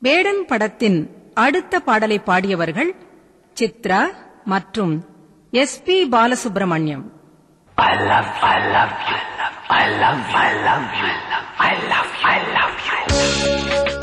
வேடன் படத்தின் அடுத்த பாடலை பாடியவர்கள் சித்ரா மற்றும் S P Balasubrahmanyam I love, I love you. I love, I love you. I love, I love you.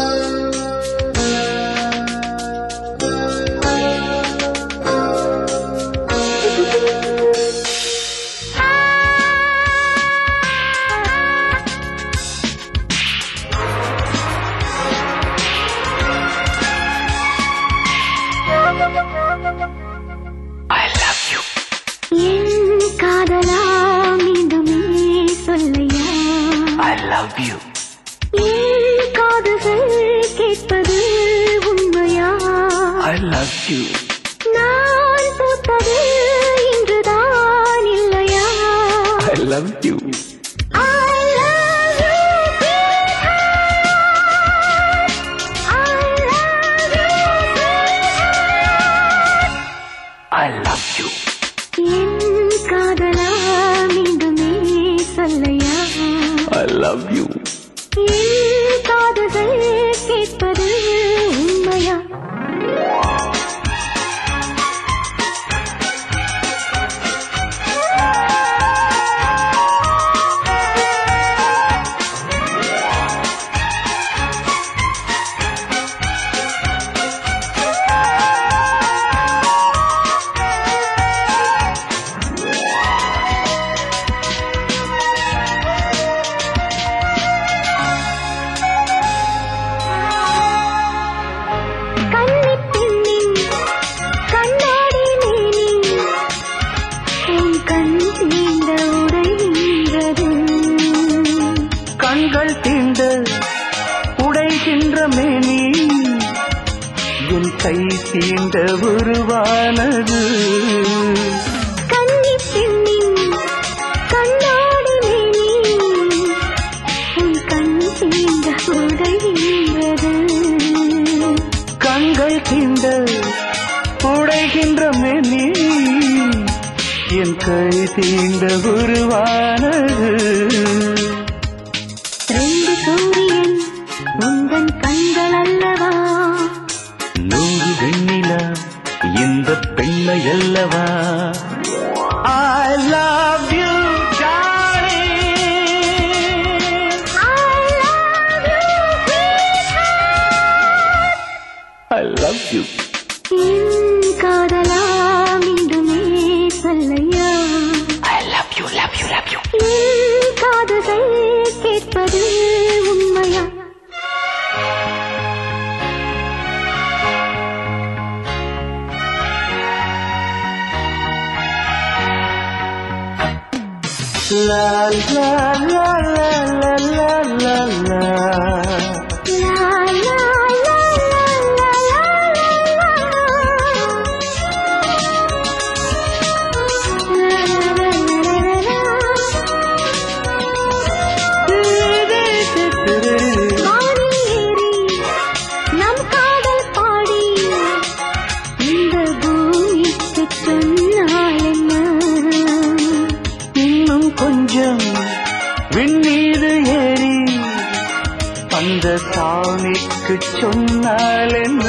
I love you. என் காதலா மீண்டுமே சொல்லையா I love you. என் காதுகள் கேட்பது உண்மையா I love you. நான் பூத்தது இன்றுதான் இல்லையா I love you. I love you, sweetheart. I love you, sweetheart. I love you. என் காதலா மீண்டுமே சொல்லையா I love you. என் காதுகள் கேட்பது உண்மையா கன்னிப் பெண்ணின் கண்ணாடி மேனி உன் கண் நீண்ட உடைகின்றது கண்கள் தீண்ட உடைகின்ற மேனி என் கை தீண்ட உருவானது கன்னிப் பெண்ணின் கண்ணாடி மேனி உன் கண் நீண்ட உடைகின்றது கண்கள் தீண்ட உடைகின்ற மேனி என் கை தீண்ட உருவானது ரெண்டு சூரியன் உந்தன் கண்கள் அல்லவா நூறு வெண்ணிலா இந்த பெண்ணை அல்லவா I love you, darling. I love I love you, sweetheart. you. என் காதலா மீண்டுமே சொல்லையா I love you, love you, love you. என் காதுகள் கேட்பது உண்மையா La la la la la la la la. லா, லா, லா, லா, லா, லா, வானில் ஏறி நம் காதல் பாடி இந்த பூமிக்கு சொன்னால் என்ன இன்னும் கொஞ்சம் விண்ணீது ஏறி அந்த சாமிக்கு சொன்னால் என்ன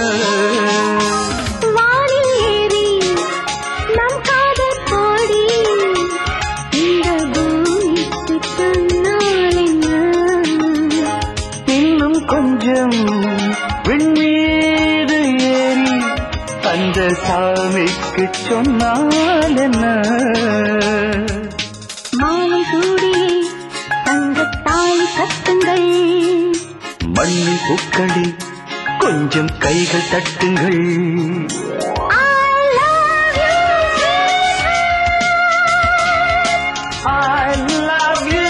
வானில் ஏறி நம் காதல் பாடி இந்த பூமிக்கு சொன்னால் என்ன இன்னும் கொஞ்சம் விண்ணீது ஏறி அந்த சாமிக்கு சொன்னால் என்ன மாலை சூடியே தங்கத்தாய் கட்டுங்கள் மண்ணு பூக்களி கொஞ்சம் கைகள் தட்டுங்கள் I love you, I love you,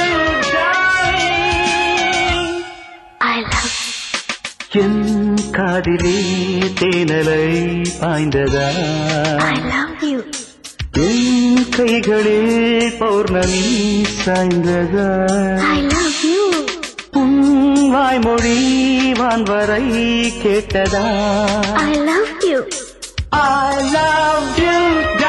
darling. I love என் காதிலே தேனலை பாய்ந்ததா I love you, என் கைகளில் பௌர்ணமி சாய்ந்ததா I love you, உன் வாய்மொழி வான்வரை கேட்டதா I love you. I love you,